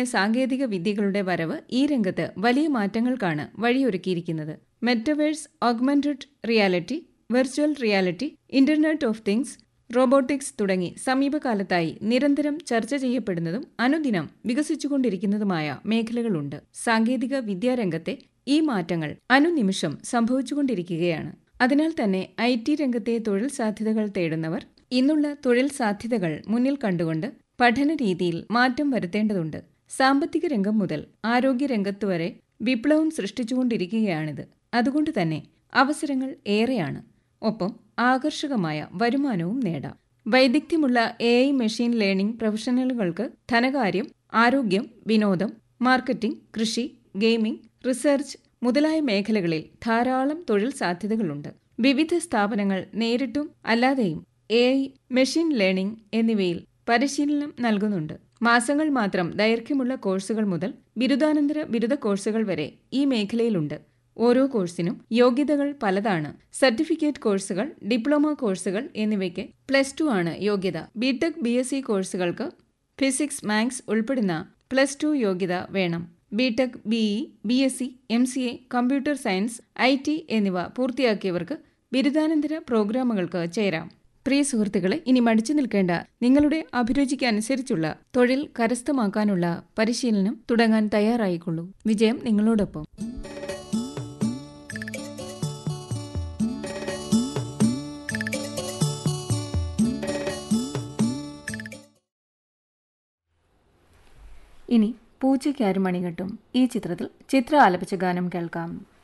നൂതന സാങ്കേതിക വിദ്യകളുടെ വരവ് ഈ രംഗത്ത് വലിയ മാറ്റങ്ങൾക്കാണ് വഴിയൊരുക്കിയിരിക്കുന്നത് metaverse augmented reality virtual reality internet of things robotics തുടങ്ങി സമീപകാലത്തായി നിരന്തരം ചർച്ച ചെയ്യപ്പെടുന്നതും അനുദിനം വികസിച്ചുകൊണ്ടിരിക്കുന്നതുമായ മേഖലകളുണ്ട് സാങ്കേതിക വിദ്യാരംഗത്തെ ഈ മാറ്റങ്ങൾ അനുനിമിഷം സംഭവിച്ചുകൊണ്ടിരിക്കുകയാണ് അതിനാൽ തന്നെ ഐ ടി രംഗത്തെ തൊഴിൽ സാധ്യതകൾ തേടുന്നവർ ഇന്നുള്ള തൊഴിൽ സാധ്യതകൾ മുന്നിൽ കണ്ടുകൊണ്ട് പഠന രീതിയിൽ മാറ്റം വരുത്തേണ്ടതുണ്ട് സാമ്പത്തിക രംഗം മുതൽ ആരോഗ്യരംഗത്ത് വരെ വിപ്ലവം സൃഷ്ടിച്ചുകൊണ്ടിരിക്കുകയാണിത് അതുകൊണ്ട് തന്നെ അവസരങ്ങൾ ഏറെയാണ് ഒപ്പം ആകർഷകമായ വരുമാനവും നേടാം വൈദഗ്ധ്യമുള്ള എ ഐ മെഷീൻ ലേണിംഗ് പ്രൊഫഷണലുകൾക്ക് ധനകാര്യം ആരോഗ്യം വിനോദം മാർക്കറ്റിംഗ് കൃഷി ഗെയിമിംഗ് റിസർച്ച് മുതലായ മേഖലകളിൽ ധാരാളം തൊഴിൽ സാധ്യതകളുണ്ട് വിവിധ സ്ഥാപനങ്ങൾ നേരിട്ടും അല്ലാതെയും എ ഐ മെഷീൻ ലേണിംഗ് എന്നിവയിൽ പരിശീലനം നൽകുന്നുണ്ട് മാസങ്ങൾ മാത്രം ദൈർഘ്യമുള്ള കോഴ്സുകൾ മുതൽ ബിരുദാനന്തര ബിരുദ കോഴ്സുകൾ വരെ ഈ മേഖലയിലുണ്ട് ഓരോ കോഴ്സിനും യോഗ്യതകൾ പലതാണ് സർട്ടിഫിക്കറ്റ് കോഴ്സുകൾ ഡിപ്ലോമ കോഴ്സുകൾ എന്നിവയ്ക്ക് പ്ലസ് ടു ആണ് യോഗ്യത ബിടെക് ബി എസ് സി കോഴ്സുകൾക്ക് ഫിസിക്സ് മാത്സ് ഉൾപ്പെടുന്ന പ്ലസ് ടു യോഗ്യത വേണം BTech BE B S C M C A computer science I T എന്നിവ പൂർത്തിയാക്കിയവർക്ക് ബിരുദാനന്തര പ്രോഗ്രാമുകൾക്ക് ചേരാം പ്രിയ സുഹൃത്തുക്കളെ ഇനി മടിച്ചു നിൽക്കേണ്ട നിങ്ങളുടെ അഭിരുചിക്ക് അനുസരിച്ചുള്ള തൊഴിൽ കരസ്ഥമാക്കാനുള്ള പരിശീലനം തുടങ്ങാൻ തയ്യാറായിക്കൊള്ളൂ വിജയം നിങ്ങളോടൊപ്പം ഇനി പൂച്ചയ്ക്ക് മണികെട്ടും ഈ ചിത്രത്തിൽ ചിത്ര ആലപിച്ച ഗാനം കേൾക്കാം